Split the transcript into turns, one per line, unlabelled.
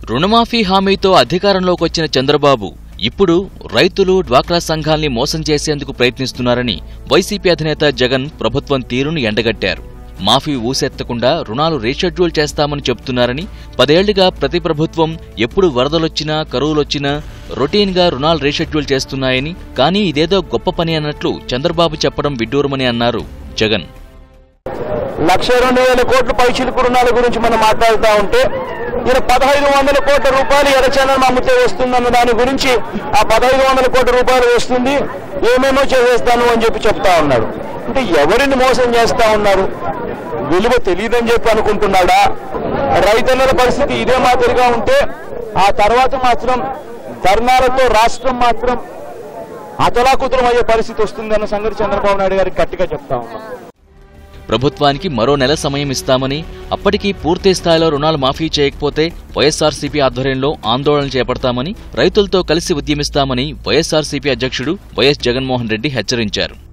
రుణమాఫీ హామీతో అధికారంలోకి వచ్చిన చంద్రబాబు ఇప్పుడు రైతులు డ్వాక్రా సంఘాల్ని మోసం చేసేందుకు ప్రయత్నిస్తున్నారని వైసీపీ అధినేత జగన్ ప్రభుత్వం తీరును ఎండగట్టారు మాఫీ ఊసెత్తకుండా రుణాలు రీషెడ్యూల్ చేస్తామని చెప్తున్నారని పదేళ్లుగా ప్రతి ప్రభుత్వం ఎప్పుడు వరదలొచ్చినా కరువులొచ్చినా రొటీన్గా రుణాలు రీషెడ్యూల్ చేస్తున్నాయని కానీ ఇదేదో గొప్ప పని అన్నట్లు చంద్రబాబు చెప్పడం విడ్డూరమని అన్నారు జగన్
లక్ష రెండు వేల కోట్ల పైచిలుకు రుణాల గురించి మనం మాట్లాడుతూ ఉంటే ఈయన పదహైదు వందల కోట్ల రూపాయలు ఎర్రచందనం అమ్మితే వస్తుందన్న దాని గురించి ఆ పదహైదు వందల కోట్ల రూపాయలు వస్తుంది ఏమేమో చేసేస్తాను అని చెప్పి చెప్తా ఉన్నాడు అంటే ఎవరిని మోసం చేస్తా ఉన్నారు విలువ తెలియదని చెప్పి అనుకుంటున్నాడా రైతన్నల పరిస్థితి ఇదే మాదిరిగా ఉంటే ఆ తర్వాత మాత్రం ధర్నాలతో రాష్ట్రం మాత్రం అతలాకుతలం అయ్యే పరిస్థితి వస్తుందన్న సంగతి చంద్రబాబు నాయుడు గారికి గట్టిగా చెప్తా ఉన్నాం
ప్రభుత్వానికి మరో నెల సమయం ఇస్తామని అప్పటికీ పూర్తి స్థాయిలో రుణాలు మాఫీ చేయకపోతే వైఎస్ఆర్సీపీ ఆధ్వర్యంలో ఆందోళన చేపడతామని రైతులతో కలిసి ఉద్యమిస్తామని వైఎస్ఆర్సీపీ అధ్యక్షుడు వైఎస్ జగన్మోహన్ రెడ్డి హెచ్చరించారు